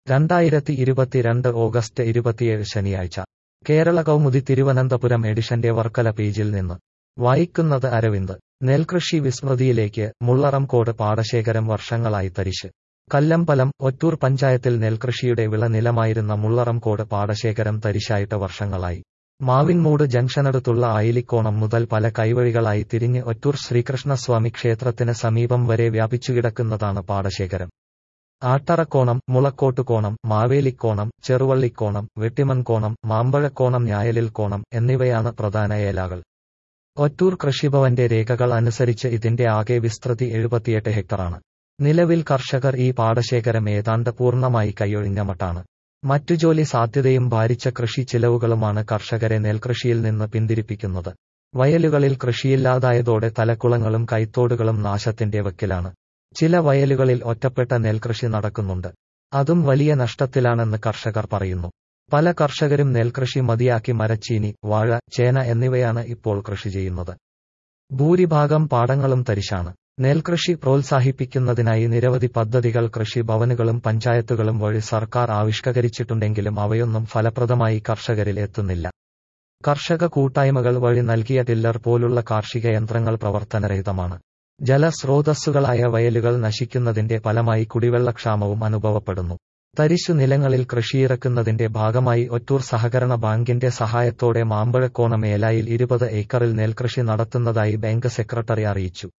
രണ്ടായിരത്തി ഇരുപത്തിരണ്ട് ഓഗസ്റ്റ് ഇരുപത്തിയേഴ് ശനിയാഴ്ച കേരള കൗമുദി തിരുവനന്തപുരം എഡിഷന്റെ വർക്കല പേജിൽ നിന്ന് വായിക്കുന്നത് അരവിന്ദ് നെൽകൃഷി വിസ്മൃതിയിലേക്ക് മുള്ളറംകോട് പാടശേഖരം വർഷങ്ങളായി തരിശ് കല്ലമ്പലം ഒറ്റൂർ പഞ്ചായത്തിൽ നെൽകൃഷിയുടെ വിളനിലമായിരുന്ന മുള്ളറംകോട് പാടശേഖരം തരിശായിട്ട് വർഷങ്ങളായി മാവിൻമൂട് ജംഗ്ഷനടുത്തുള്ള ആയിലിക്കോണം മുതൽ പല കൈവഴികളായി തിരിഞ്ഞ് ഒറ്റൂർ ശ്രീകൃഷ്ണസ്വാമി ക്ഷേത്രത്തിന് സമീപം വരെ വ്യാപിച്ചുകിടക്കുന്നതാണ് പാടശേഖരം ആട്ടറക്കോണം മുളക്കോട്ടുകോണം മാവേലിക്കോണം ചെറുവള്ളിക്കോണം വെട്ടിമൺകോണം മാമ്പഴക്കോണം ഞായലിൽ കോണം എന്നിവയാണ് പ്രധാന ഏലാകൾ ഒറ്റൂർ കൃഷിഭവന്റെ രേഖകൾ അനുസരിച്ച് ഇതിന്റെ ആകെ വിസ്തൃതി എഴുപത്തിയെട്ട് ഹെക്ടറാണ് നിലവിൽ കർഷകർ ഈ പാടശേഖരം ഏതാണ്ട് പൂർണ്ണമായി കൈയൊഴിഞ്ഞ മട്ടാണ് മറ്റു ജോലി സാധ്യതയും ഭാരിച്ച കൃഷി ചിലവുകളുമാണ് കർഷകരെ നെൽകൃഷിയിൽ നിന്ന് പിന്തിരിപ്പിക്കുന്നത് വയലുകളിൽ കൃഷിയില്ലാതായതോടെ തലക്കുളങ്ങളും കൈത്തോടുകളും നാശത്തിന്റെ വക്കിലാണ് ചില വയലുകളിൽ ഒറ്റപ്പെട്ട നെൽകൃഷി നടക്കുന്നുണ്ട് അതും വലിയ നഷ്ടത്തിലാണെന്ന് കർഷകർ പറയുന്നു പല കർഷകരും നെൽകൃഷി മതിയാക്കി മരച്ചീനി വാഴ ചേന എന്നിവയാണ് ഇപ്പോൾ കൃഷി ചെയ്യുന്നത് ഭൂരിഭാഗം പാടങ്ങളും തരിശാണ് നെൽകൃഷി പ്രോത്സാഹിപ്പിക്കുന്നതിനായി നിരവധി പദ്ധതികൾ കൃഷി ഭവനുകളും പഞ്ചായത്തുകളും വഴി സർക്കാർ ആവിഷ്കരിച്ചിട്ടുണ്ടെങ്കിലും അവയൊന്നും ഫലപ്രദമായി കർഷകരിൽ എത്തുന്നില്ല കർഷക കൂട്ടായ്മകൾ വഴി നൽകിയ ടില്ലർ പോലുള്ള കാർഷിക യന്ത്രങ്ങൾ പ്രവർത്തനരഹിതമാണ് ജലസ്രോതസ്സുകളായ വയലുകൾ നശിക്കുന്നതിന്റെ ഫലമായി കുടിവെള്ളക്ഷാമവും അനുഭവപ്പെടുന്നു തരിശു നിലങ്ങളിൽ കൃഷിയിറക്കുന്നതിന്റെ ഭാഗമായി ഒറ്റൂർ സഹകരണ ബാങ്കിന്റെ സഹായത്തോടെ മാമ്പഴക്കോണം ഏലായിൽ ഇരുപത് ഏക്കറിൽ നെൽകൃഷി നടത്തുന്നതായി ബാങ്ക് സെക്രട്ടറി അറിയിച്ചു